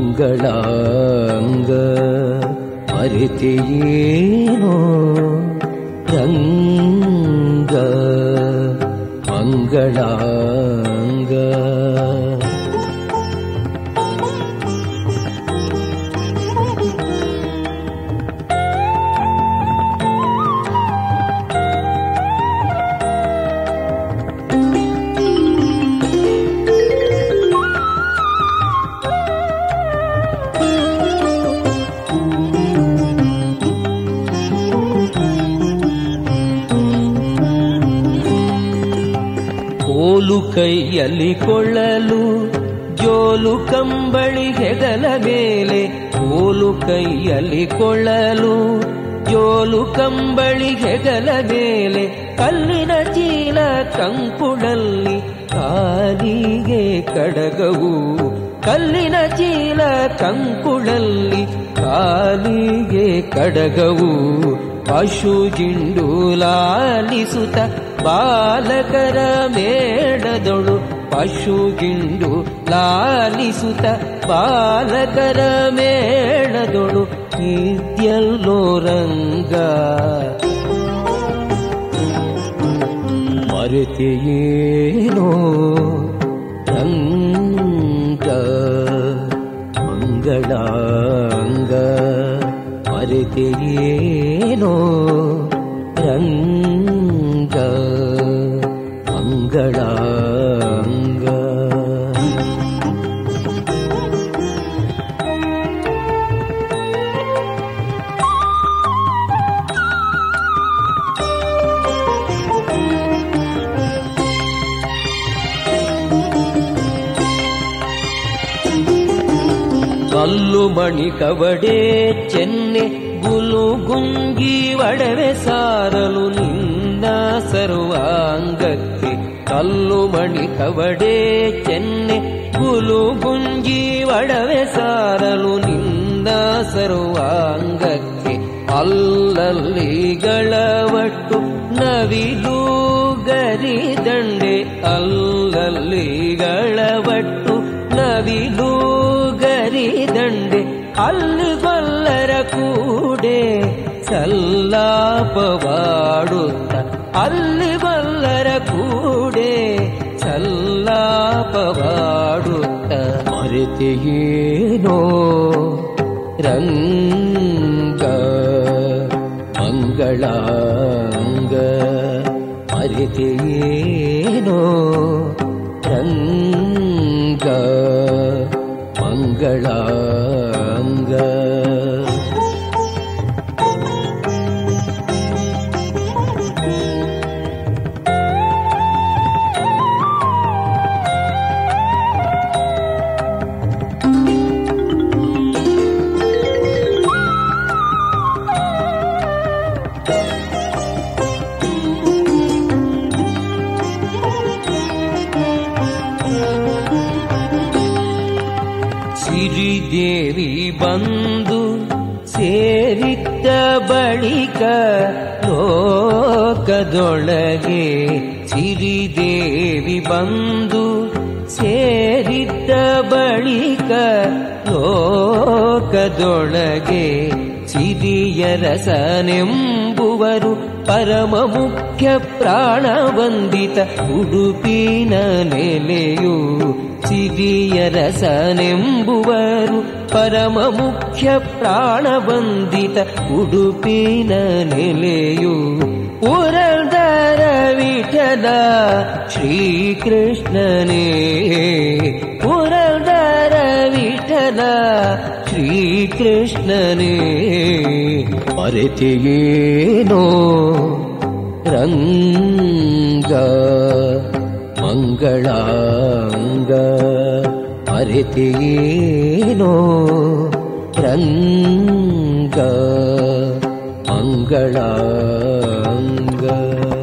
ಮಂಗಳಾಂಗ ಅರಿತೆಯೇನೋ ರಂಗ ಮಂಗಳಾಂಗ ಕೋಲು ಕೈಯಲ್ಲಿ ಕೊಳ್ಳಲು ಜೋಲು ಕಂಬಳಿ ಹೆಗಲ ಮೇಲೆ ಕೋಲು ಕೈಯಲ್ಲಿ ಕೊಳ್ಳಲು ಜೋಲು ಕಂಬಳಿ ಹೆಗಲ ಮೇಲೆ ಕಲ್ಲಿನ ಚೀಲ ಕಂಕುಳಲ್ಲಿ ಕಾಲಿಗೆ ಕಡಗವು ಕಲ್ಲಿನ ಚೀಲ ಕಂಕುಳಲ್ಲಿ ಕಾಲಿಗೆ ಕಡಗವು ಪಶು ಜಿಂಡು ಲಾಲಿಸುತ್ತ ಬಾಲಕರ ಮೇಡದೊಳು ಪಶು ಗಿಂಡು ಲಾಲಿಸುತ್ತ ಬಾಲಕರ ಮೇಳದೊಳು ಇದ್ಯಲ್ಲೋ ರಂಗ ಮರೆತೆಯೇನೋ ರಂಗ ಮಂಗಳಾಂಗ ಮರೆತೆಯೇನೋ ರಂಗ ಮಂಗಳಾಂಗ ಕಲ್ಲು ಮಣಿ ಕವಡೆ ಚೆನ್ನೆ ಗುಲು ಗುಂಗಿ ಒಡವೆ ಸಾರಲು ನಿನ್ನ ಸರ್ವಾಂಗಕ್ಕೆ ಕಲ್ಲು ಮಣಿ ಕವಡೆ ಚೆನ್ನೆ ಗುಲು ಗುಂಜಿ ಒಡವೆ ಸಾರಲು ನಿನ್ನ ಸರ್ವಾಂಗಕ್ಕೆ ಅಲ್ಲಲ್ಲಿಗಳ ಒಟ್ಟು ನವಿಲು ಗರಿದಂಡೆ ಅಲ್ಲಲ್ಲಿಗಳ ಒಟ್ಟು ನವಿಲು ಗರಿದಂಡೆ ಅಲ್ಲಿ ಗೊಲ್ಲರ ಕೂಡೆ ಸಲ್ಲಾಪವಾಡುತ್ತ ಅಲ್ಲಿ ಗೊಲ್ಲರ ಕೂಡೆ ಸಲ್ಲಾಪವಾಡುತ್ತ ಮರೆತೆಯೇನೋ ರಂಗ ಮಂಗಳಾಂಗ ಮರೆತೆಯೇನೋ ರಂಗ ಮಂಗಳಾಂಗ ಸಿರಿದೇವಿ ಬಂದು ಸೇರಿದ್ದ ಬಳಿಕ ಲೋಕದೊಳಗೆ ಸಿರಿದೇವಿ ಬಂದು ಸೇರಿದ್ದ ಬಳಿಕ ಲೋಕದೊಳಗೆ ಸಿರಿಯರಸನೆಂಬುವರು ಪರಮ ಮುಖ್ಯ ಪ್ರಾಣವಂದಿತ ಉಡುಪಿನ ನೆಲೆಯು ಸಿರಿಯರಸನೆಂಬುವರು ಪರಮ ಮುಖ್ಯ ಪ್ರಾಣವಂದಿತ ಉಡುಪಿನ ನೆಲೆಯು ಪುರಂದರ ವಿಠಲ ಶ್ರೀಕೃಷ್ಣನೇ ಪುರಂದರ ವಿಠಲ ಶ್ರೀಕೃಷ್ಣನೇ ಮರೆತೆಯೇನೋ ರಂಗ ಮಂಗಳಾಂಗ ಅರಿತೆಯೇನೋ ರಂಗ ಮಂಗಳಾಂಗ